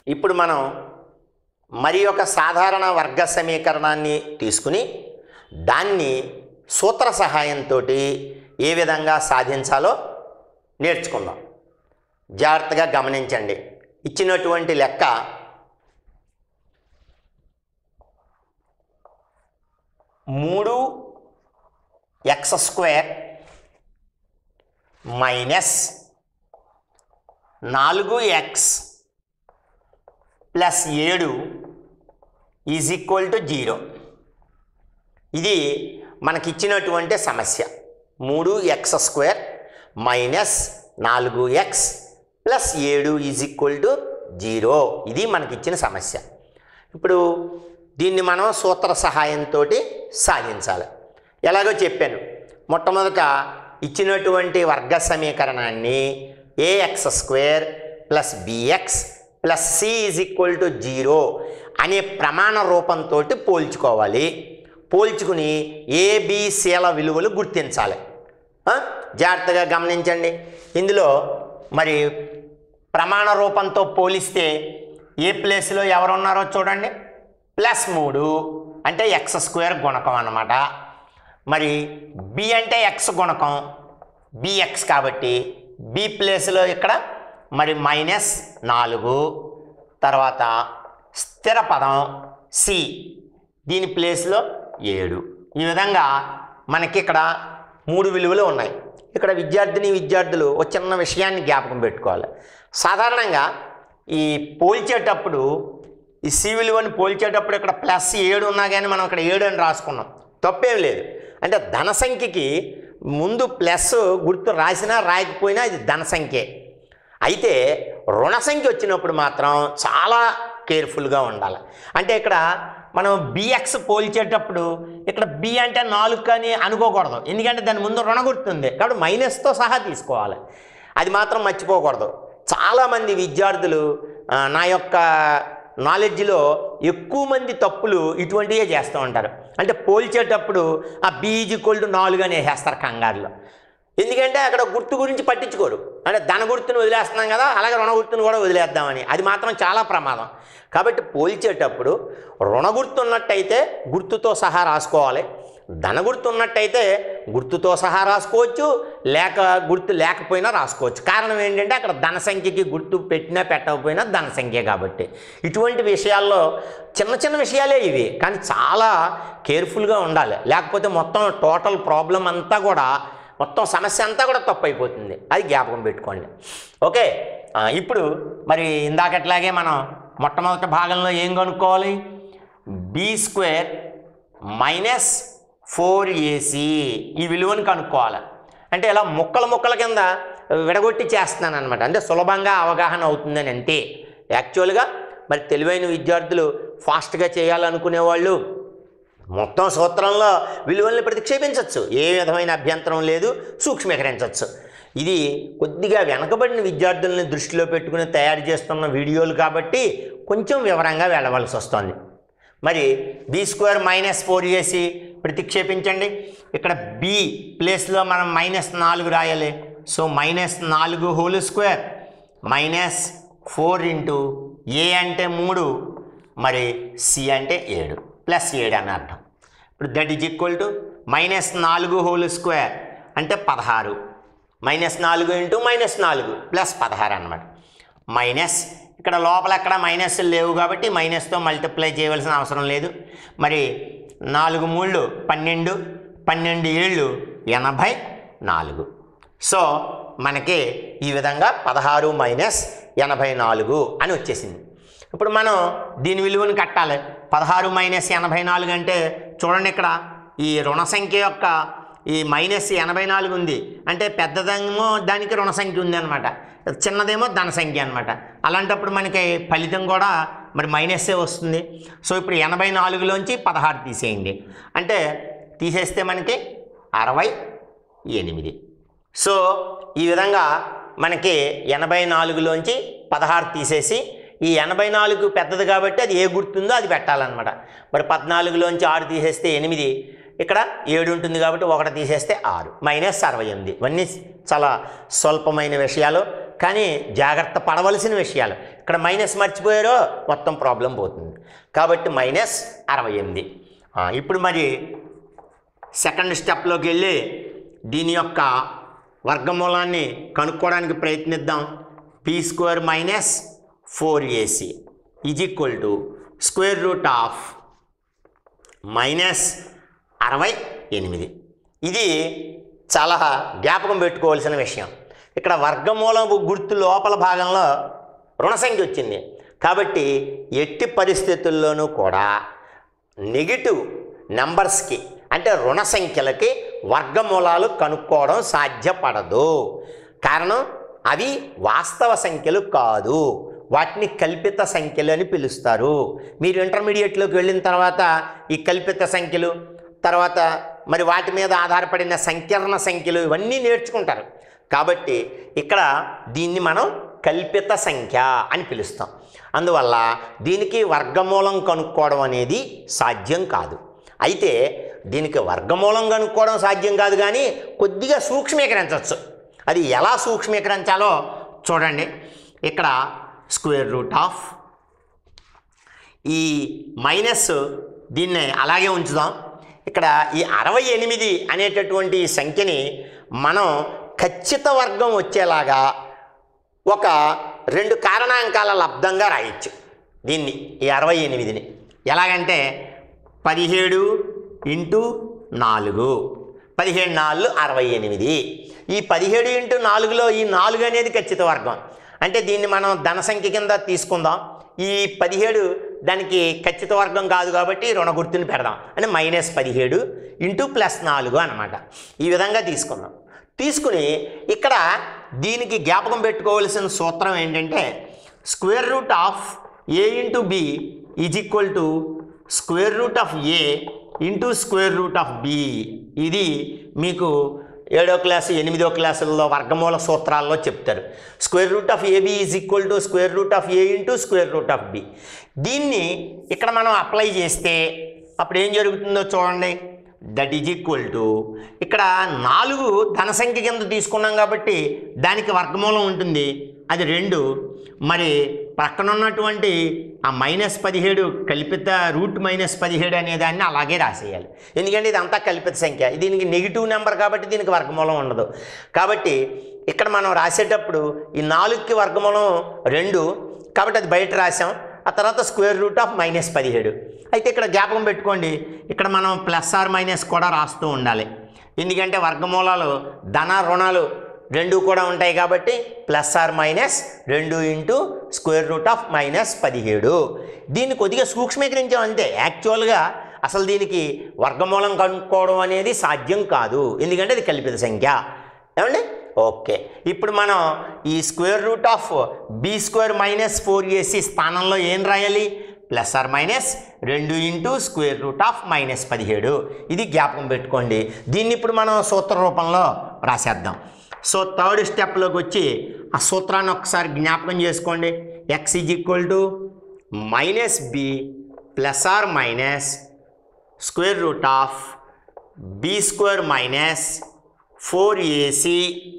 ఇప్పుడు మనం మరి ఒక సాధారణ వర్గ సమీకరణాన్ని తీసుకుని దాన్ని సూత్ర సహాయంతో ఏ విధంగా సాధించాలో నేర్చుకుందాం జాగ్రత్తగా గమనించండి ఇచ్చినటువంటి లెక్క మూడు ఎక్స్ స్క్వేర్ మైనస్ నాలుగు ఎక్స్ ప్లస్ ఏడు ఈజ్ ఈక్వల్ టు జీరో ఇది మనకిచ్చినటువంటి సమస్య మూడు ఎక్స్ స్క్వేర్ మైనస్ నాలుగు ఎక్స్ ప్లస్ ఏడు ఈజ్ ఈక్వల్ టు జీరో ఇది మనకిచ్చిన సమస్య ఇప్పుడు దీన్ని మనం సూత్ర సహాయంతో సాధించాలి ఎలాగో చెప్పాను మొట్టమొదట ఇచ్చినటువంటి వర్గ సమీకరణాన్ని a x square plus bx plus C is equal to zero అనే ప్రమాణ రూపంతో పోల్చుకోవాలి పోల్చుకుని ఏబిసిల విలువలు గుర్తించాలి ఆ? జాగ్రత్తగా గమనించండి ఇందులో మరి ప్రమాణ రూపంతో పోలిస్తే ఏ ప్లేస్లో ఎవరు ఉన్నారో చూడండి ప్లస్ మూడు అంటే ఎక్స్ స్క్వేర్ గుణకం అన్నమాట మరి బి అంటే ఎక్స్ గుణకం బిఎక్స్ కాబట్టి బి ప్లేస్లో ఇక్కడ మరి మైనస్ నాలుగు తర్వాత స్థిర పదం సి దీని ప్లేస్లో ఏడు ఈ విధంగా మనకి ఇక్కడ మూడు విలువలు ఉన్నాయి ఇక్కడ విద్యార్థిని విద్యార్థులు ఒక చిన్న విషయాన్ని జ్ఞాపకం పెట్టుకోవాలి సాధారణంగా ఈ పోల్చేటప్పుడు ఈ సి విలువని పోల్చేటప్పుడు ఇక్కడ ప్లస్ ఏడు ఉన్నా కానీ మనం ఇక్కడ ఏడు అని రాసుకున్నాం తప్పేం లేదు అంటే ధన సంఖ్యకి ముందు ప్లస్ గుర్తు రాసినా రాయకపోయినా ఇది ధన సంఖ్యే అయితే రుణ సంఖ్య వచ్చినప్పుడు మాత్రం చాలా కేర్ఫుల్గా ఉండాలి అంటే ఇక్కడ మనం బిఎక్స్ పోల్చేటప్పుడు ఇక్కడ బి అంటే నాలుగు కానీ అనుకోకూడదు ఎందుకంటే దాని ముందు రుణ గుర్తుంది కాబట్టి మైనస్తో సహా తీసుకోవాలి అది మాత్రం మర్చిపోకూడదు చాలామంది విద్యార్థులు ఆ, నా యొక్క నాలెడ్జ్లో ఎక్కువ మంది తప్పులు ఇటువంటివే చేస్తూ ఉంటారు అంటే పోల్చేటప్పుడు ఆ బీజ్ ఈక్వల్ టు నాలుగు అని వేసేస్తారు కంగారులో ఎందుకంటే అక్కడ గుర్తు గురించి పట్టించుకోరు అంటే ధన గుర్తును వదిలేస్తున్నాం కదా అలాగే రుణ గుర్తును కూడా వదిలేద్దామని అది మాత్రం చాలా ప్రమాదం కాబట్టి పోల్చేటప్పుడు రుణ గుర్తు ఉన్నట్టయితే గుర్తుతో సహా రాసుకోవాలి ధన గుర్తు ఉన్నట్టయితే గుర్తుతో సహా రాసుకోవచ్చు లేక గుర్తు లేకపోయినా రాసుకోవచ్చు కారణం ఏంటంటే అక్కడ ధన సంఖ్యకి గుర్తు పెట్టినా పెట్టకపోయినా ధన సంఖ్య కాబట్టి ఇటువంటి విషయాల్లో చిన్న చిన్న విషయాలే ఇవి కానీ చాలా కేర్ఫుల్గా ఉండాలి లేకపోతే మొత్తం టోటల్ ప్రాబ్లం అంతా కూడా మొత్తం సమస్య అంతా కూడా తప్పు అయిపోతుంది అది జ్ఞాపకం పెట్టుకోండి ఓకే ఆ, ఇప్పుడు మరి ఇందాకట్లాగే మనం మొట్టమొదటి భాగంలో ఏం కనుక్కోవాలి b square minus four AC ఈ విలువను కనుక్కోవాలి అంటే ఇలా ముక్కల ముక్కల కింద విడగొట్టి చేస్తున్నాను అనమాట అంటే సులభంగా అవగాహన అవుతుందని అంతే యాక్చువల్గా మరి తెలివైన విద్యార్థులు ఫాస్ట్గా చేయాలనుకునే వాళ్ళు మొత్తం సూత్రంలో విలువల్ని ప్రతిక్షేపించవచ్చు ఏ విధమైన అభ్యంతరం లేదు సూక్ష్మీకరించవచ్చు ఇది కొద్దిగా వెనకబడిన విద్యార్థుల్ని దృష్టిలో పెట్టుకుని తయారు చేస్తున్న వీడియోలు కాబట్టి కొంచెం వివరంగా వెళ్ళవలసి వస్తుంది మరి బి స్క్వేర్ మైనస్ ఫోర్ చేసి ప్రతిక్షేపించండి ఇక్కడ బి ప్లేస్లో మనం మైనస్ నాలుగు రాయాలి సో మైనస్ నాలుగు whole square minus four into a అంటే మూడు మరి సి అంటే ఏడు ప్లస్ ఏడు అని అర్థం ఇప్పుడు that is equal to minus నాలుగు హోల్ స్క్వేర్ అంటే పదహారు మైనస్ నాలుగు ఇంటూ మైనస్ నాలుగు ప్లస్ పదహారు అనమాట మైనస్ ఇక్కడ లోపల ఎక్కడ మైనస్ లేవు కాబట్టి మైనస్తో మల్టిప్లై చేయవలసిన అవసరం లేదు మరి నాలుగు మూళ్ళు పన్నెండు పన్నెండు ఏళ్ళు ఎనభై నాలుగు సో మనకి ఈ విధంగా పదహారు మైనస్ ఎనభై నాలుగు అని వచ్చేసింది ఇప్పుడు మనం దీని విలువను కట్టాలి పదహారు మైనస్ ఎనభై నాలుగు అంటే చూడండి ఇక్కడ ఈ రుణ సంఖ్య యొక్క ఈ మైనస్ ఎనభై నాలుగు ఉంది అంటే పెద్దదేమో దానికి రుణ సంఖ్య ఉంది అనమాట చిన్నదేమో ధన సంఖ్య అనమాట అలాంటప్పుడు మనకి ఫలితం కూడా మరి మైనస్సే వస్తుంది సో ఇప్పుడు ఎనభై నాలుగులోంచి పదహారు తీసేయండి అంటే తీసేస్తే మనకి అరవై ఎనిమిది సో ఈ విధంగా మనకి ఎనభై నాలుగులోంచి పదహారు తీసేసి ఈ ఎనభై నాలుగు పెద్దది కాబట్టి అది ఏ గుర్తుందో అది పెట్టాలన్నమాట మరి పద్నాలుగులోంచి ఆరు తీసేస్తే ఎనిమిది ఇక్కడ ఏడు ఉంటుంది కాబట్టి ఒకటి తీసేస్తే ఆరు మైనస్ అరవై ఎనిమిది ఇవన్నీ చాలా స్వల్పమైన విషయాలు కానీ జాగ్రత్త పడవలసిన విషయాలు ఇక్కడ మైనస్ మర్చిపోయారో మొత్తం ప్రాబ్లం పోతుంది కాబట్టి మైనస్ అరవై ఎనిమిది ఆ, ఇప్పుడు మరి సెకండ్ స్టెప్లోకి వెళ్ళి దీని యొక్క వర్గమూలాన్ని కనుక్కోవడానికి ప్రయత్నిద్దాం b square minus four a c is equal to square root of minus అరవై ఎనిమిది ఇది చాలా జ్ఞాపకం పెట్టుకోవాల్సిన విషయం ఇక్కడ వర్గమూలపు గుర్తు లోపల భాగంలో రుణ సంఖ్య వచ్చింది కాబట్టి ఎట్టి పరిస్థితుల్లోనూ కూడా నెగిటివ్ నెంబర్స్కి అంటే రుణ సంఖ్యలకి వర్గమూలాలు కనుక్కోవడం సాధ్యపడదు కారణం అవి వాస్తవ సంఖ్యలు కాదు వాటిని కల్పిత సంఖ్యలు అని పిలుస్తారు మీరు ఇంటర్మీడియట్లోకి వెళ్ళిన తర్వాత ఈ కల్పిత సంఖ్యలు తర్వాత మరి వాటి మీద ఆధారపడిన సంకీర్ణ సంఖ్యలు ఇవన్నీ నేర్చుకుంటారు కాబట్టి ఇక్కడ దీన్ని మనం కల్పిత సంఖ్య అని పిలుస్తాం అందువల్ల దీనికి వర్గమూలం కనుక్కోవడం అనేది సాధ్యం కాదు అయితే దీనికి వర్గమూలం కనుక్కోవడం సాధ్యం కాదు కానీ కొద్దిగా సూక్ష్మీకరించవచ్చు అది ఎలా సూక్ష్మీకరించాలో చూడండి ఇక్కడ స్క్వేర్ రూట్ ఆఫ్ ఈ మైనస్ దీన్ని అలాగే ఉంచుదాం ఇక్కడ ఈ అరవై ఎనిమిది అనేటటువంటి ఈ సంఖ్యని మనం ఖచ్చిత వర్గం వచ్చేలాగా ఒక రెండు కారణాంకాల లబ్ధంగా రాయొచ్చు దీన్ని ఈ అరవై ఎనిమిదిని ఎలాగంటే పదిహేడు ఇంటూ నాలుగు పదిహేడు నాలుగు అరవై ఎనిమిది ఈ పదిహేడు ఇంటూ నాలుగులో ఈ నాలుగు అనేది ఖచ్చిత వర్గం అంటే దీన్ని మనం ధన సంఖ్య కింద తీసుకుందాం ఈ పదిహేడు దానికి ఖచ్చిత వర్గం కాదు కాబట్టి రుణ గుర్తుని పెడదాం అంటే మైనస్ పదిహేడు ఇంటూ ప్లస్ నాలుగు అనమాట ఈ విధంగా తీసుకుందాం తీసుకుని ఇక్కడ దీనికి జ్ఞాపకం పెట్టుకోవాల్సిన సూత్రం ఏంటంటే square root of a into b is equal to square root of a into square root of b ఇది మీకు ఏడో క్లాసు ఎనిమిదో క్లాసుల్లో వర్గమూల సూత్రాల్లో చెప్తారు square root of AB is equal to square root of a into square root of b దీన్ని ఇక్కడ మనం అప్లై చేస్తే అప్పుడు ఏం జరుగుతుందో చూడండి దట్ ఈజ్ ఈక్వల్ టు ఇక్కడ నాలుగు ధన సంఖ్య కింద తీసుకున్నాం కాబట్టి దానికి వర్గమూలం ఉంటుంది అది రెండు మరి పక్కన ఉన్నటువంటి ఆ మైనస్ పదిహేడు కల్పిత రూట్ మైనస్ పదిహేడు అనే దాన్ని అలాగే రాసేయాలి ఎందుకంటే ఇది అంతా కల్పిత సంఖ్య దీనికి నెగిటివ్ నెంబర్ కాబట్టి దీనికి వర్గమూలం ఉండదు కాబట్టి ఇక్కడ మనం రాసేటప్పుడు ఈ నాలుగుకి వర్గమూలం రెండు కాబట్టి అది బయట రాసాం ఆ తర్వాత స్క్వేర్ రూట్ ఆఫ్ మైనస్ పదిహేడు అయితే ఇక్కడ జ్ఞాపకం పెట్టుకోండి ఇక్కడ మనం ప్లస్ ఆర్ మైనస్ కూడా రాస్తూ ఉండాలి ఎందుకంటే వర్గమూలాలు ధన రుణాలు రెండు కూడా ఉంటాయి కాబట్టి ప్లస్ ఆర్ మైనస్ రెండు into square root of minus పదిహేడు దీన్ని కొద్దిగా సూక్ష్మీకరించాం అంతే యాక్చువల్గా అసలు దీనికి వర్గమూలం కనుక్కోవడం అనేది సాధ్యం కాదు ఎందుకంటే అది కల్పిత సంఖ్య ఏమండి ఓకే ఇప్పుడు మనం ఈ square root of B square minus four a c స్థానంలో ఏం రాయాలి ప్లస్ ఆర్ మైనస్ రెండు into square root of minus పదిహేడు ఇది జ్ఞాపకం పెట్టుకోండి దీన్ని ఇప్పుడు మనం సూత్ర రూపంలో రాసేద్దాం సో థర్డ్ స్టెప్లోకి వచ్చి ఆ సూత్రాన్ని ఒకసారి జ్ఞాపకం చేసుకోండి x is equal to minus b plus or minus square root of B square minus four a c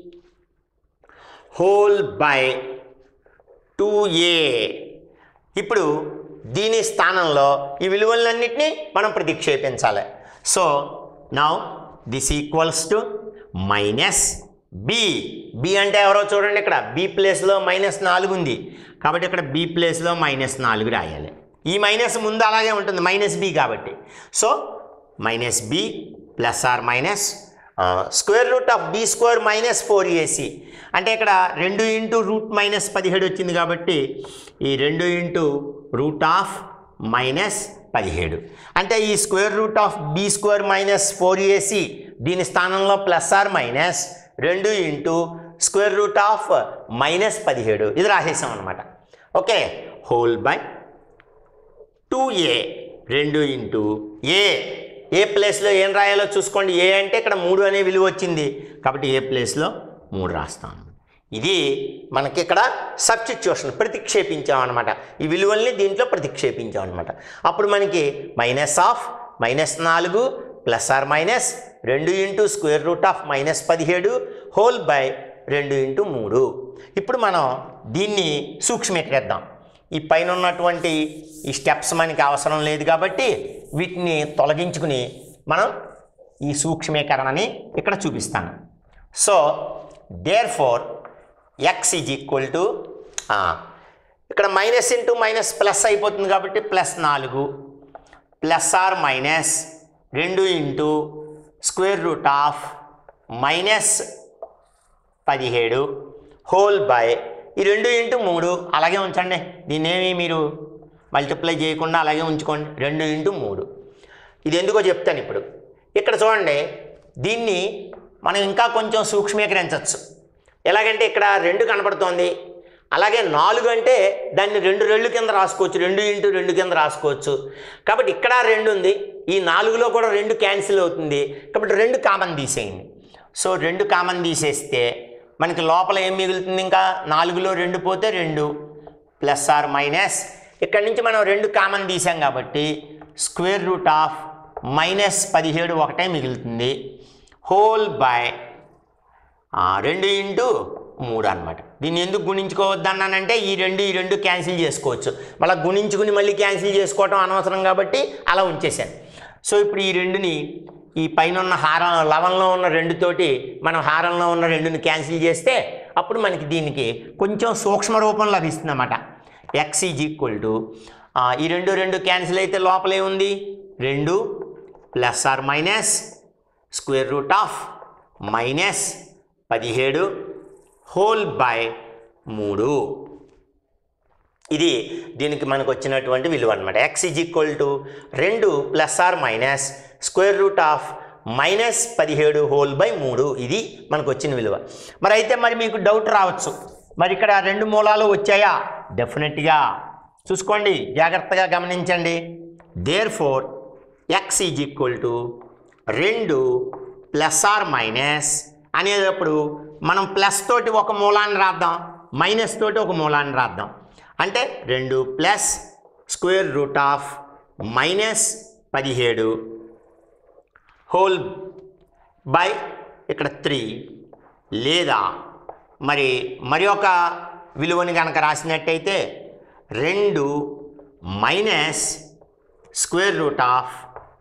whole by two a ఇప్పుడు దీని స్థానంలో ఈ విలువలన్నింటినీ మనం ప్రతిక్షేపించాలి so now this equals to minus b b అంటే ఎవరో చూడండి ఇక్కడ బి ప్లేస్లో మైనస్ నాలుగు ఉంది కాబట్టి ఇక్కడ బి ప్లేస్లో మైనస్ నాలుగు రాయాలి ఈ మైనస్ ముందు అలాగే ఉంటుంది మైనస్ బి కాబట్టి so minus b plus or minus square root of B square minus four a c అంటే ఇక్కడ రెండు ఇంటూ రూట్ మైనస్ పదిహేడు వచ్చింది కాబట్టి ఈ రెండు ఇంటూ రూట్ ఆఫ్ మైనస్ పదిహేడు అంటే ఈ square root of B square minus four AC దీని స్థానంలో ప్లస్ ఆర్ మైనస్ రెండు into square root of minus పదిహేడు ఇది రాసేసాం అనమాట okay whole by two A రెండు ఇంటూ ఏ ఏ ప్లేస్లో ఏం రాయాలో చూసుకోండి ఏ అంటే ఇక్కడ మూడు అనే విలువ వచ్చింది కాబట్టి ఏ ప్లేస్లో మూడు రాస్తాం ఇది మనకి ఇక్కడ సబ్స్టిట్యూషన్ ప్రతిక్షేపించాం అనమాట ఈ విలువల్ని దీంట్లో ప్రతిక్షేపించాం అనమాట అప్పుడు మనకి మైనస్ ఆఫ్ మైనస్ నాలుగు ప్లస్ ఆర్ మైనస్ రెండు into square root of minus పదిహేడు హోల్ బై రెండు ఇంటూ మూడు ఇప్పుడు మనం దీన్ని సూక్ష్మీకరిద్దాం ఈ పైన ఉన్నటువంటి ఈ స్టెప్స్ మనకి అవసరం లేదు కాబట్టి వీటిని తొలగించుకుని మనం ఈ సూక్ష్మీకరణని ఇక్కడ చూపిస్తాను so therefore x is equal to ఇక్కడ మైనస్ ఇంటూ మైనస్ ప్లస్ అయిపోతుంది కాబట్టి ప్లస్ నాలుగు ప్లస్ ఆర్ మైనస్ రెండు into square root of minus పదిహేడు హోల్ బై ఈ రెండు ఇంటూ మూడు అలాగే ఉంచండి దీన్నేమి మీరు మల్టిప్లై చేయకుండా అలాగే ఉంచుకోండి రెండు ఇంటూ మూడు ఇది ఎందుకో చెప్తాను ఇప్పుడు ఇక్కడ చూడండి దీన్ని మనం ఇంకా కొంచెం సూక్ష్మీకరించవచ్చు ఎలాగంటే ఇక్కడ రెండు కనపడుతోంది అలాగే నాలుగు అంటే దాన్ని రెండు రెళ్ళు కింద రాసుకోవచ్చు రెండు ఇంటూ రెండు కింద రాసుకోవచ్చు కాబట్టి ఇక్కడ రెండు ఉంది ఈ నాలుగులో కూడా రెండు క్యాన్సిల్ అవుతుంది కాబట్టి రెండు కామన్ తీసేయండి సో రెండు కామన్ తీసేస్తే మనకి లోపల ఏం మిగులుతుంది ఇంకా నాలుగులో రెండు పోతే రెండు ప్లస్ ఆర్ మైనస్ ఇక్కడి నుంచి మనం రెండు కామన్ తీసాం కాబట్టి స్క్వేర్ రూట్ ఆఫ్ మైనస్ పదిహేడు ఒకటే మిగులుతుంది హోల్ బై రెండు ఇంటూ మూడు అనమాట దీన్ని ఎందుకు గుణించుకోవద్దన్నానంటే ఈ రెండు ఈ రెండు క్యాన్సిల్ చేసుకోవచ్చు మళ్ళీ గుణించుకుని మళ్ళీ క్యాన్సిల్ చేసుకోవటం అనవసరం కాబట్టి అలా ఉంచేశాను సో ఇప్పుడు ఈ రెండుని ఈ పైన ఉన్న హారం లవంలో ఉన్న రెండుతోటి మనం హారంలో ఉన్న రెండుని క్యాన్సిల్ చేస్తే అప్పుడు మనకి దీనికి కొంచెం సూక్ష్మ రూపం లభిస్తుంది అన్నమాట ఎక్స్ ఈజ్ ఈక్వల్ టు ఈ రెండు రెండు క్యాన్సిల్ అయితే లోపలే ఉంది రెండు plus or minus square root of minus పదిహేడు హోల్ బై మూడు ఇది దీనికి మనకు వచ్చినటువంటి విలువ అనమాట ఎక్స్ ఈజ్ ఈక్వల్ టు రెండు plus or minus square root of minus పదిహేడు హోల్ బై మూడు ఇది మనకు వచ్చిన విలువ మరి అయితే మరి మీకు డౌట్ రావచ్చు మరి ఇక్కడ రెండు మూలాలు వచ్చాయా డెఫినెట్గా చూసుకోండి జాగ్రత్తగా గమనించండి therefore x is equal to రెండు ప్లస్ ఆర్ మైనస్ అనేటప్పుడు మనం ప్లస్ తోటి ఒక మూలాన్ని రాద్దాం మైనస్ తోటి ఒక మూలాన్ని రాద్దాం అంటే రెండు plus square root of minus పదిహేడు హోల్ బై ఇక్కడ త్రీ లేదా మరి మరి ఒక విలువని కనుక రాసినట్టయితే రెండు minus square root of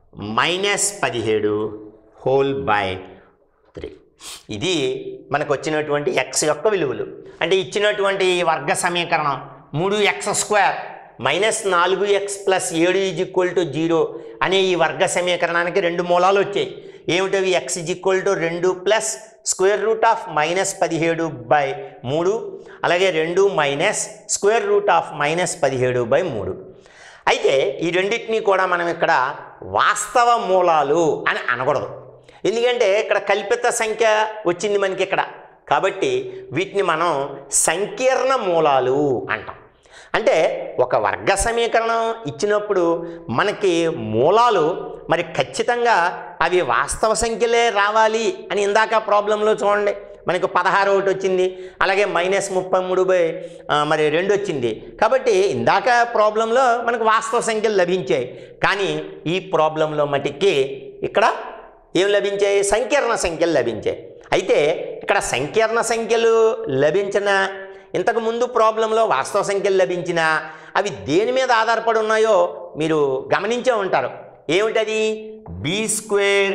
minus పదిహేడు హోల్ బై త్రీ ఇది మనకు వచ్చినటువంటి ఎక్స్ యొక్క విలువలు అంటే ఇచ్చినటువంటి ఈ వర్గ సమీకరణం మూడు ఎక్స్ స్క్వేర్ మైనస్ నాలుగు ఎక్స్ ప్లస్ ఏడు ఈజ్ ఈక్వల్ టు జీరో అనే ఈ వర్గ సమీకరణానికి రెండు మూలాలు వచ్చాయి ఏమిటవి ఎక్స్ ఈజ్ ఈక్వల్ టు రెండు plus square root of minus పదిహేడు బై మూడు అలాగే రెండు minus square root of minus పదిహేడు బై మూడు అయితే ఈ రెండింటినీ కూడా మనం ఇక్కడ వాస్తవ మూలాలు అని అనకూడదు ఎందుకంటే ఇక్కడ కల్పిత సంఖ్య వచ్చింది మనకి ఇక్కడ కాబట్టి వీటిని మనం సంకీర్ణ మూలాలు అంటాం అంటే ఒక వర్గ సమీకరణం ఇచ్చినప్పుడు మనకి మూలాలు మరి ఖచ్చితంగా అవి వాస్తవ సంఖ్యలే రావాలి అని ఇందాక ప్రాబ్లంలో చూడండి మనకు పదహారు ఒకటి వచ్చింది అలాగే మైనస్ ముప్పై మూడు బై ఆ, మరి రెండు వచ్చింది కాబట్టి ఇందాక ప్రాబ్లంలో మనకు వాస్తవ సంఖ్యలు లభించాయి కానీ ఈ ప్రాబ్లంలో మటుకి ఇక్కడ ఏం లభించాయి సంకీర్ణ సంఖ్యలు లభించాయి అయితే ఇక్కడ సంకీర్ణ సంఖ్యలు లభించిన ఇంతకు ముందు ప్రాబ్లంలో వాస్తవ సంఖ్యలు లభించిన అవి దేని మీద ఆధారపడి ఉన్నాయో మీరు గమనించే ఉంటారు ఏమిటది B square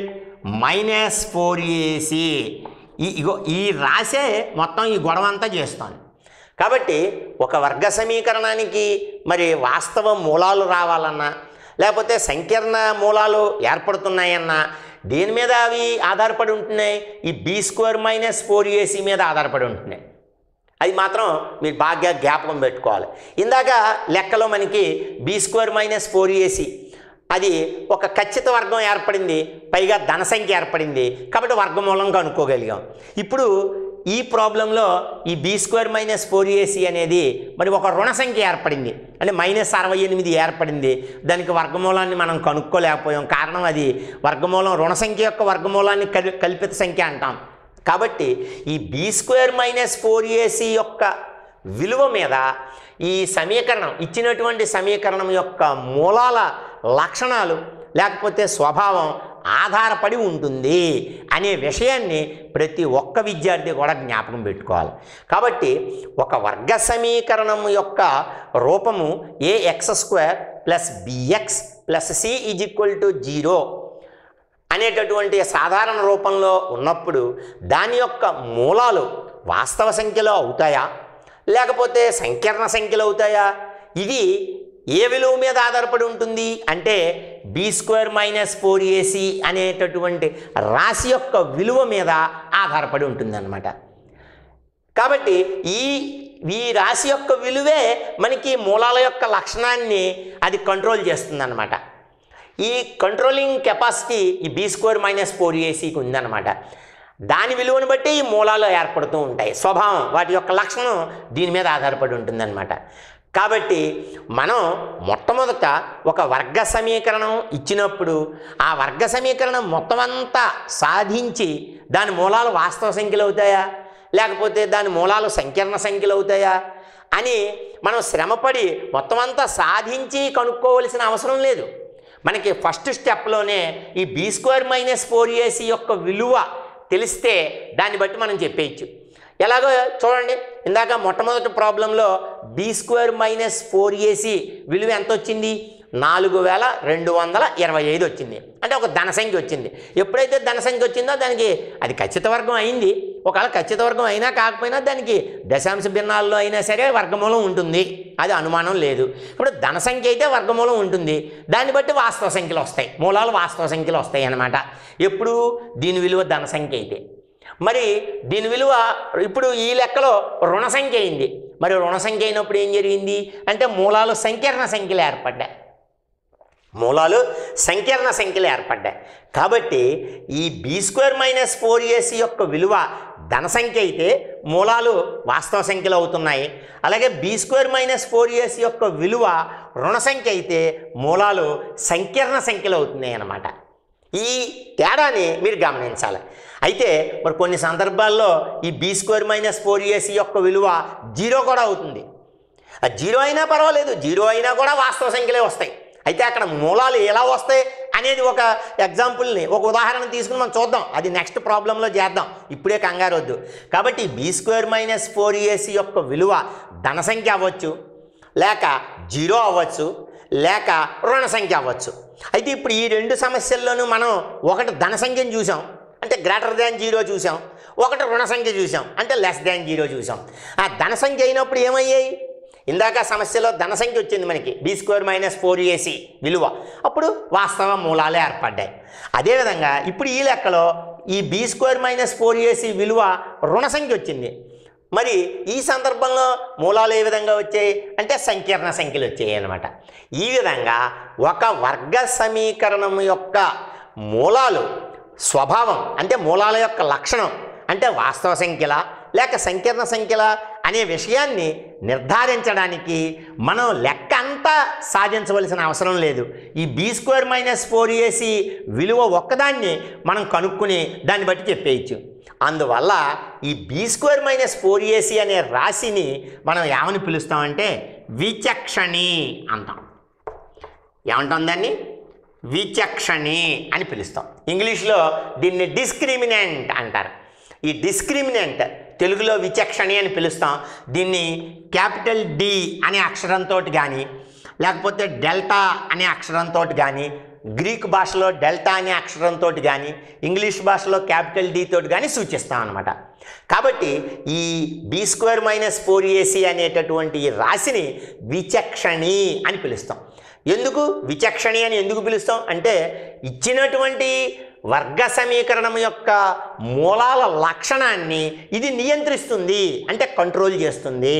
minus four AC ఈ ఇగో ఈ రాసే మొత్తం ఈ గొడవ అంతా చేస్తాను కాబట్టి ఒక వర్గ సమీకరణానికి మరి వాస్తవ మూలాలు రావాలన్నా లేకపోతే సంకీర్ణ మూలాలు ఏర్పడుతున్నాయన్నా దేని మీద అవి ఆధారపడి ఉంటున్నాయి ఈ B square minus four AC మీద ఆధారపడి ఉంటున్నాయి అది మాత్రం మీరు బాగా జ్ఞాపకం పెట్టుకోవాలి ఇందాక లెక్కలో మనకి B square minus four AC అది ఒక ఖచ్చిత వర్గం ఏర్పడింది పైగా ధన సంఖ్య ఏర్పడింది కాబట్టి వర్గమూలం కనుక్కోగలిగాం ఇప్పుడు ఈ ప్రాబ్లంలో ఈ B square minus four AC అనేది మరి ఒక రుణ సంఖ్య ఏర్పడింది అంటే మైనస్ అరవై ఎనిమిది ఏర్పడింది దానికి వర్గమూలాన్ని మనం కనుక్కోలేకపోయాం కారణం అది వర్గమూలం రుణ సంఖ్య యొక్క వర్గమూలాన్ని కల్ కల్పిత సంఖ్య అంటాం కాబట్టి ఈ B square minus four AC యొక్క విలువ మీద ఈ సమీకరణం ఇచ్చినటువంటి సమీకరణం యొక్క మూలాల లక్షణాలు లేకపోతే స్వభావం ఆధారపడి ఉంటుంది అనే విషయాన్ని ప్రతి ఒక్క విద్యార్థి కూడా జ్ఞాపకం పెట్టుకోవాలి కాబట్టి ఒక వర్గ సమీకరణం యొక్క రూపము A x square plus bx plus C is equal to zero అనేటటువంటి సాధారణ రూపంలో ఉన్నప్పుడు దాని యొక్క మూలాలు వాస్తవ సంఖ్యలో అవుతాయా లేకపోతే సంకీర్ణ సంఖ్యలో అవుతాయా ఇది ఏ విలువ మీద ఆధారపడి ఉంటుంది అంటే B square minus four AC అనేటటువంటి రాశి యొక్క విలువ మీద ఆధారపడి ఉంటుందన్నమాట కాబట్టి ఈ ఈ రాశి యొక్క విలువే మనకి మూలాల యొక్క లక్షణాన్ని అది కంట్రోల్ చేస్తుందన్నమాట ఈ కంట్రోలింగ్ కెపాసిటీ ఈ బీ స్క్వేర్ మైనస్ ఫోర్ ఏసీకి ఉందన్నమాట దాని విలువను బట్టి ఈ మూలాలు ఏర్పడుతూ ఉంటాయి స్వభావం వాటి యొక్క లక్షణం దీని మీద ఆధారపడి ఉంటుందన్నమాట కాబట్టి మనం మొట్టమొదట ఒక వర్గ సమీకరణం ఇచ్చినప్పుడు ఆ వర్గ సమీకరణం మొత్తం అంతా సాధించి దాని మూలాలు వాస్తవ సంఖ్యలు అవుతాయా లేకపోతే దాని మూలాలు సంకీర్ణ సంఖ్యలు అవుతాయా అని మనం శ్రమపడి మొత్తం అంతా సాధించి కనుక్కోవలసిన అవసరం లేదు మనకి ఫస్ట్ స్టెప్లోనే ఈ B square minus four AC యొక్క విలువ తెలిస్తే దాన్ని బట్టి మనం చెప్పేయచ్చు ఎలాగో చూడండి ఇందాక మొట్టమొదటి ప్రాబ్లంలో B square minus four AC విలువ ఎంత వచ్చింది నాలుగు వేల రెండు వందల ఇరవై ఐదు వచ్చింది అంటే ఒక ధన సంఖ్య వచ్చింది ఎప్పుడైతే ధన సంఖ్య వచ్చిందో దానికి అది ఖచ్చిత వర్గం అయింది ఒకవేళ ఖచ్చిత వర్గం అయినా కాకపోయినా దానికి దశాంశ భిన్నాల్లో అయినా సరే వర్గమూలం ఉంటుంది అది అనుమానం లేదు ఇప్పుడు ధన సంఖ్య అయితే వర్గమూలం ఉంటుంది దాన్ని బట్టి వాస్తవ సంఖ్యలు వస్తాయి మూలాలు వాస్తవ సంఖ్యలు వస్తాయి అన్నమాట ఎప్పుడు దీని విలువ ధన సంఖ్య అయితే మరి దీని విలువ ఇప్పుడు ఈ లెక్కలో రుణ సంఖ్య అయింది మరి రుణ సంఖ్య అయినప్పుడు ఏం జరిగింది అంటే మూలాలు సంకీర్ణ సంఖ్యలు ఏర్పడ్డాయి మూలాలు సంకీర్ణ సంఖ్యలు ఏర్పడ్డాయి కాబట్టి ఈ B square minus four AC యొక్క విలువ ధన సంఖ్య అయితే మూలాలు వాస్తవ సంఖ్యలు అవుతున్నాయి అలాగే B square minus four AC యొక్క విలువ రుణ సంఖ్య అయితే మూలాలు సంకీర్ణ సంఖ్యలు అవుతున్నాయి అన్నమాట ఈ తేడాని మీరు గమనించాలి అయితే మరి కొన్ని సందర్భాల్లో ఈ B square minus four AC యొక్క విలువ జీరో కూడా అవుతుంది ఆ జీరో అయినా పర్వాలేదు జీరో అయినా కూడా వాస్తవ సంఖ్యలే వస్తాయి అయితే అక్కడ మూలాలు ఎలా వస్తాయి అనేది ఒక ఎగ్జాంపుల్ని ఒక ఉదాహరణ తీసుకుని మనం చూద్దాం అది నెక్స్ట్ ప్రాబ్లంలో చేద్దాం ఇప్పుడే కంగారు వద్దు కాబట్టి B square minus four AC యొక్క విలువ ధన సంఖ్య అవ్వచ్చు లేక జీరో అవ్వచ్చు లేక రుణ సంఖ్య అవ్వచ్చు అయితే ఇప్పుడు ఈ రెండు సమస్యల్లోనూ మనం ఒకటి ధన సంఖ్యను చూసాం అంటే గ్రేటర్ దాన్ జీరో చూసాం ఒకటి రుణ సంఖ్య చూసాం అంటే లెస్ దాన్ జీరో చూసాం ఆ ధన సంఖ్య అయినప్పుడు ఏమయ్యాయి ఇందాక సమస్యలో ధన సంఖ్య వచ్చింది మనకి B square minus four AC విలువ అప్పుడు వాస్తవ మూలాలే ఏర్పడ్డాయి అదేవిధంగా ఇప్పుడు ఈ లెక్కలో ఈ B square minus four AC విలువ రుణ సంఖ్య వచ్చింది మరి ఈ సందర్భంలో మూలాలు ఏ విధంగా వచ్చాయి అంటే సంకీర్ణ సంఖ్యలు వచ్చాయి అన్నమాట ఈ విధంగా ఒక వర్గ సమీకరణం యొక్క మూలాలు స్వభావం అంటే మూలాల యొక్క లక్షణం అంటే వాస్తవ సంఖ్యల లేక సంకీర్ణ సంఖ్యల అనే విషయాన్ని నిర్ధారించడానికి మనం లెక్క అంతా సాధించవలసిన అవసరం లేదు ఈ B square minus four AC విలువ ఒక్కదాన్ని మనం కనుక్కుని దాన్ని బట్టి చెప్పేయచ్చు అందువల్ల ఈ B square minus four AC అనే రాశిని మనం ఏమని పిలుస్తామంటే విచక్షణి అంటాం ఏమంటాం దాన్ని విచక్షణి అని పిలుస్తాం ఇంగ్లీష్లో దీన్ని డిస్క్రిమినెంట్ అంటారు ఈ డిస్క్రిమినెంట్ తెలుగులో విచక్షణి అని పిలుస్తాం దీన్ని క్యాపిటల్ డి అనే అక్షరంతో కానీ లేకపోతే డెల్టా అనే అక్షరంతో కానీ గ్రీక్ భాషలో డెల్టా అనే అక్షరంతో కానీ ఇంగ్లీష్ భాషలో క్యాపిటల్ డి తోటి కానీ సూచిస్తాం అనమాట కాబట్టి ఈ B square minus four AC అనేటటువంటి ఈ రాశిని విచక్షణి అని పిలుస్తాం ఎందుకు విచక్షణి అని ఎందుకు పిలుస్తాం అంటే ఇచ్చినటువంటి వర్గ సమీకరణం యొక్క మూలాల లక్షణాన్ని ఇది నియంత్రిస్తుంది అంటే కంట్రోల్ చేస్తుంది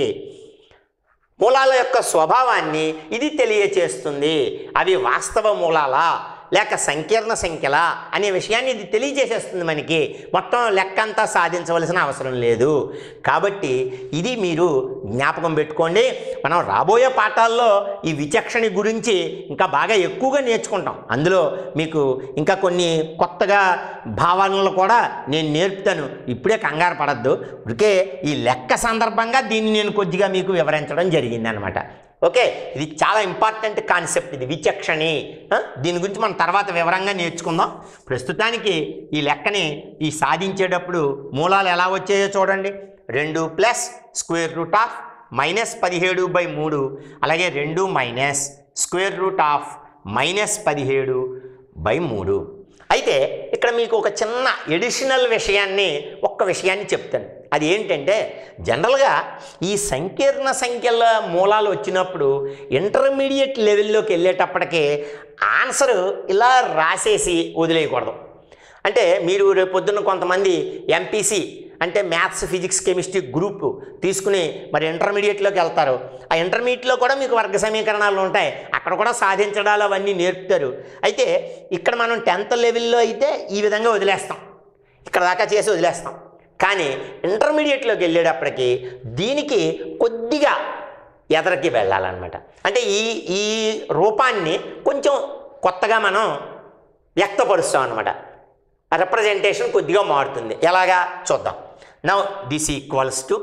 మూలాల యొక్క స్వభావాన్ని ఇది తెలియచేస్తుంది అవి వాస్తవ మూలాలా లేక సంకీర్ణ సంఖ్యల అనే విషయాన్ని ఇది తెలియజేసేస్తుంది మనకి మొత్తం లెక్క అంతా సాధించవలసిన అవసరం లేదు కాబట్టి ఇది మీరు జ్ఞాపకం పెట్టుకోండి మనం రాబోయే పాఠాల్లో ఈ విచక్షణ గురించి ఇంకా బాగా ఎక్కువగా నేర్చుకుంటాం అందులో మీకు ఇంకా కొన్ని కొత్తగా భావనలు కూడా నేను నేర్పుతాను ఇప్పుడే కంగారు పడద్దు ఇప్పటికే ఈ లెక్క సందర్భంగా దీన్ని నేను కొద్దిగా మీకు వివరించడం జరిగింది అనమాట ఓకే ఇది చాలా ఇంపార్టెంట్ కాన్సెప్ట్ ఇది విచక్షణి ఆ? దీని గురించి మనం తర్వాత వివరంగా నేర్చుకుందాం ప్రస్తుతానికి ఈ లెక్కని ఈ సాధించేటప్పుడు మూలాలు ఎలా వచ్చాయో చూడండి రెండు plus square root of minus పదిహేడు బై మూడు అలాగే రెండు minus square root of minus పదిహేడు బై మూడు అయితే ఇక్కడ మీకు ఒక చిన్న ఎడిషనల్ విషయాన్ని ఒక్క విషయాన్ని చెప్తాను అది ఏంటంటే జనరల్గా ఈ సంకీర్ణ సంఖ్యల మూలాలు వచ్చినప్పుడు ఇంటర్మీడియట్ లెవెల్లోకి వెళ్ళేటప్పటికి ఆన్సర్ ఇలా రాసేసి వదిలేయకూడదు అంటే మీరు రేపు పొద్దున్న కొంతమంది ఎంపీసీ అంటే మ్యాథ్స్ ఫిజిక్స్ కెమిస్ట్రీ గ్రూప్ తీసుకుని మరి ఇంటర్మీడియట్లోకి వెళ్తారు ఆ ఇంటర్మీడియట్లో కూడా మీకు వర్గ సమీకరణాలు ఉంటాయి అక్కడ కూడా సాధించడాలు అవన్నీ నేర్పుతారు అయితే ఇక్కడ మనం టెన్త్ లెవెల్లో అయితే ఈ విధంగా వదిలేస్తాం ఇక్కడ దాకా చేసి వదిలేస్తాం కానీ ఇంటర్మీడియట్లోకి వెళ్ళేటప్పటికి దీనికి కొద్దిగా ఎదరికి వెళ్ళాలన్నమాట అంటే ఈ ఈ రూపాన్ని కొంచెం కొత్తగా మనం వ్యక్తపరుస్తాం అనమాట రిప్రజెంటేషన్ కొద్దిగా మారుతుంది ఎలాగా చూద్దాం నవ్ దిస్ ఈక్వల్స్ టు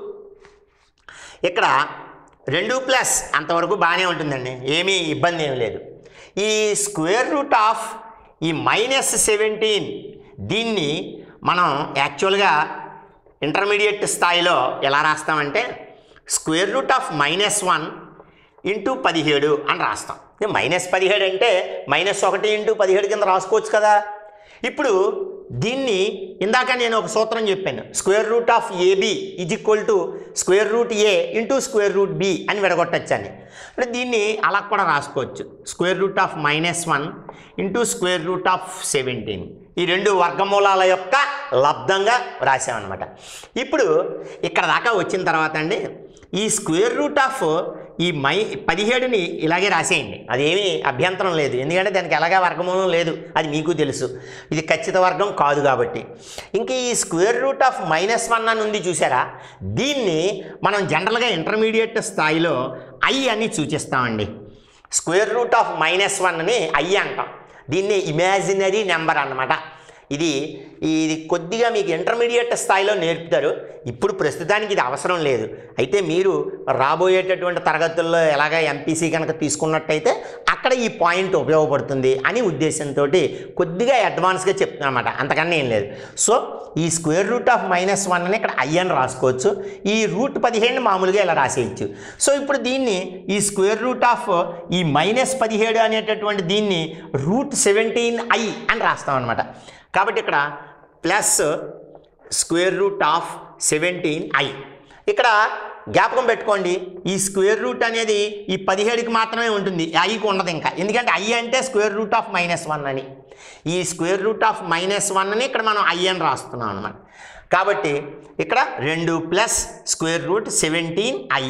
ఇక్కడ రెండు ప్లస్ అంతవరకు బాగానే ఉంటుందండి ఏమీ ఇబ్బంది ఏమి లేదు ఈ స్క్వేర్ రూట్ ఆఫ్ ఈ మైనస్ సెవెంటీన్ దీన్ని మనం యాక్చువల్గా ఇంటర్మీడియట్ స్థాయిలో ఎలా రాస్తామంటే square root of minus one into పదిహేడు అని రాస్తాం ఇది మైనస్ పదిహేడు అంటే మైనస్ ఒకటి ఇంటూ పదిహేడు కింద రాసుకోవచ్చు కదా ఇప్పుడు దీన్ని ఇందాక నేను ఒక సూత్రం చెప్పాను square root of AB is equal to square root A into square root B అని విడగొట్టచ్చు అని అంటే దీన్ని అలా కూడా రాసుకోవచ్చు square root of minus one into square root of seventeen ఈ రెండు వర్గమూలాల యొక్క లబ్ధంగా రాసామన్నమాట ఇప్పుడు ఇక్కడ దాకా వచ్చిన తర్వాత అండి ఈ స్క్వేర్ రూట్ ఆఫ్ ఈ మై పదిహేడుని ఇలాగే రాసేయండి అదేమీ అభ్యంతరం లేదు ఎందుకంటే దానికి ఎలాగా వర్గమూలం లేదు అది మీకు తెలుసు ఇది ఖచ్చిత వర్గం కాదు కాబట్టి ఇంక ఈ square root of minus one అని ఉంది చూసారా దీన్ని మనం జనరల్గా ఇంటర్మీడియట్ స్థాయిలో ఐ అని సూచిస్తామండి స్క్వేర్ రూట్ ఆఫ్ మైనస్ వన్ని ఐ అంటాం దీన్ని ఇమాజినరీ నెంబర్ అన్నమాట ఇది ఇది కొద్దిగా మీకు ఇంటర్మీడియట్ స్థాయిలో నేర్పుతారు ఇప్పుడు ప్రస్తుతానికి ఇది అవసరం లేదు అయితే మీరు రాబోయేటటువంటి తరగతుల్లో ఎలాగ ఎంపీసీ కనుక తీసుకున్నట్టయితే అక్కడ ఈ పాయింట్ ఉపయోగపడుతుంది అని ఉద్దేశంతో కొద్దిగా అడ్వాన్స్గా చెప్తున్నా అనమాట అంతకన్నా ఏం లేదు సో ఈ square root of minus one అని ఇక్కడ ఐ అని రాసుకోవచ్చు ఈ రూట్ పదిహేడు మామూలుగా ఇలా రాసేయచ్చు సో ఇప్పుడు దీన్ని ఈ స్క్వేర్ రూట్ ఆఫ్ ఈ మైనస్ పదిహేడు అనేటటువంటి దీన్ని రూట్ సెవెంటీన్ ఐ అని రాస్తాం అనమాట కాబట్టి ఇక్కడ plus square root of seventeen I ఇక్కడ జ్ఞాపకం పెట్టుకోండి ఈ స్క్వేర్ రూట్ అనేది ఈ పదిహేడుకి మాత్రమే ఉంటుంది ఐకి ఉండదు ఇంకా ఎందుకంటే ఐ అంటే square root of minus one అని ఈ square root of minus one అని ఇక్కడ మనం ఐ అని రాస్తున్నాం అనమాట కాబట్టి ఇక్కడ రెండు plus square root seventeen I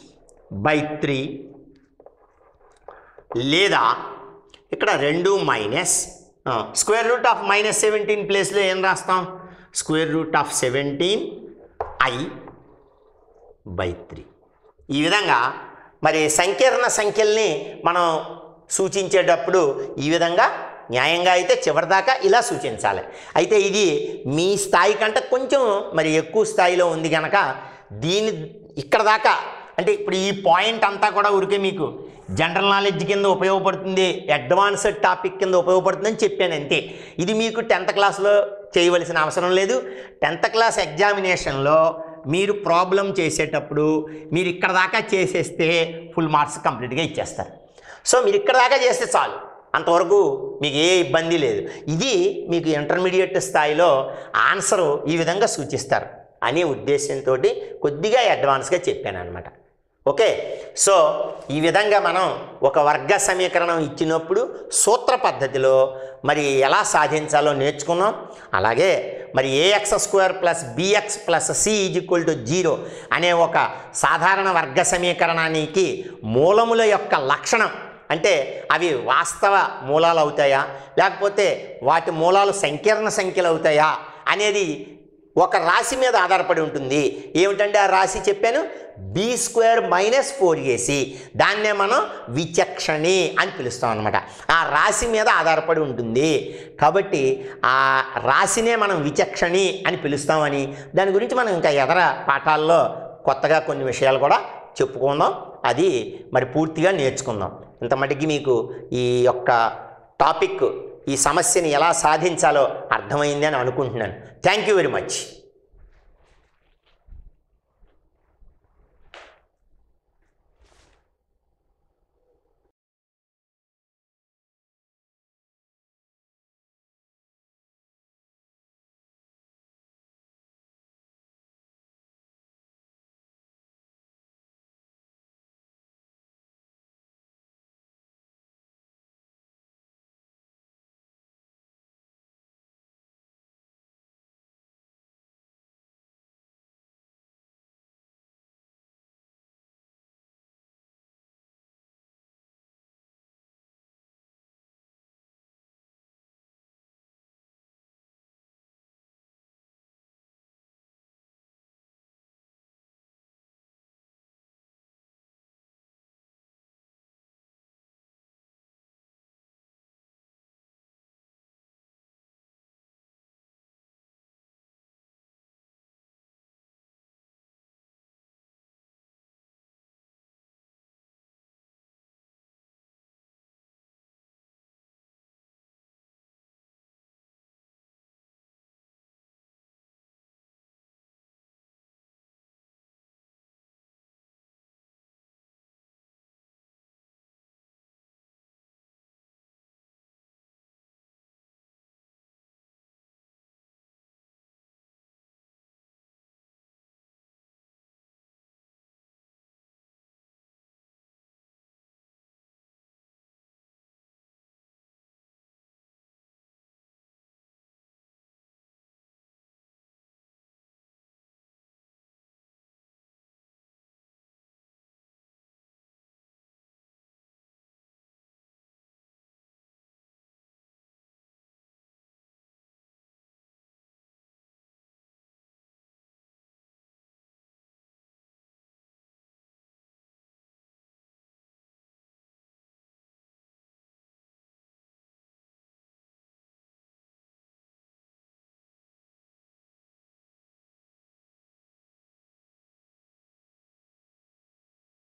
by three లేదా ఇక్కడ రెండు minus square root of minus seventeen ప్లేస్లో ఏం రాస్తాం square root of seventeen I by three ఈ విధంగా మరి సంకీర్ణ సంఖ్యల్ని మనం సూచించేటప్పుడు ఈ విధంగా న్యాయంగా అయితే చివరిదాకా ఇలా సూచించాలి అయితే ఇది మీ స్థాయి కంటే కొంచెం మరి ఎక్కువ స్థాయిలో ఉంది కనుక దీని ఇక్కడ దాకా అంటే ఇప్పుడు ఈ పాయింట్ అంతా కూడా ఊరికే మీకు జనరల్ నాలెడ్జ్ కింద ఉపయోగపడుతుంది అడ్వాన్స్డ్ టాపిక్ కింద ఉపయోగపడుతుందని చెప్పాను అంతే ఇది మీకు టెన్త్ క్లాస్లో చేయవలసిన అవసరం లేదు టెన్త్ క్లాస్ ఎగ్జామినేషన్లో మీరు ప్రాబ్లం చేసేటప్పుడు మీరు ఇక్కడ దాకా చేసేస్తే ఫుల్ మార్క్స్ కంప్లీట్గా ఇచ్చేస్తారు సో మీరు ఇక్కడ దాకా చేస్తే చాలు అంతవరకు మీకు ఏ ఇబ్బంది లేదు ఇది మీకు ఇంటర్మీడియట్ స్థాయిలో ఆన్సరు ఈ విధంగా సూచిస్తారు అనే ఉద్దేశంతో కొద్దిగా అడ్వాన్స్గా చెప్పాను అనమాట ఓకే సో ఈ విధంగా మనం ఒక వర్గ సమీకరణం ఇచ్చినప్పుడు సూత్ర పద్ధతిలో మరి ఎలా సాధించాలో నేర్చుకున్నాం అలాగే మరి A x square plus bx plus C is equal to zero అనే ఒక సాధారణ వర్గ సమీకరణానికి మూలముల యొక్క లక్షణం అంటే అవి వాస్తవ మూలాలు అవుతాయా లేకపోతే వాటి మూలాలు సంకీర్ణ సంఖ్యలు అవుతాయా అనేది ఒక రాశి మీద ఆధారపడి ఉంటుంది ఏమిటంటే ఆ రాశి చెప్పాను B square minus four AC దాన్నే మనం విచక్షణి అని పిలుస్తాం అనమాట ఆ రాశి మీద ఆధారపడి ఉంటుంది కాబట్టి ఆ రాశినే మనం విచక్షణి అని పిలుస్తామని దాని గురించి మనం ఇంకా ఎదర పాఠాల్లో కొత్తగా కొన్ని విషయాలు కూడా చెప్పుకుందాం అది మరి పూర్తిగా నేర్చుకుందాం ఇంత మటుకి మీకు ఈ యొక్క టాపిక్ ఈ సమస్యని ఎలా సాధించాలో అర్థమైంది అని అనుకుంటున్నాను థ్యాంక్ యూ వెరీ మచ్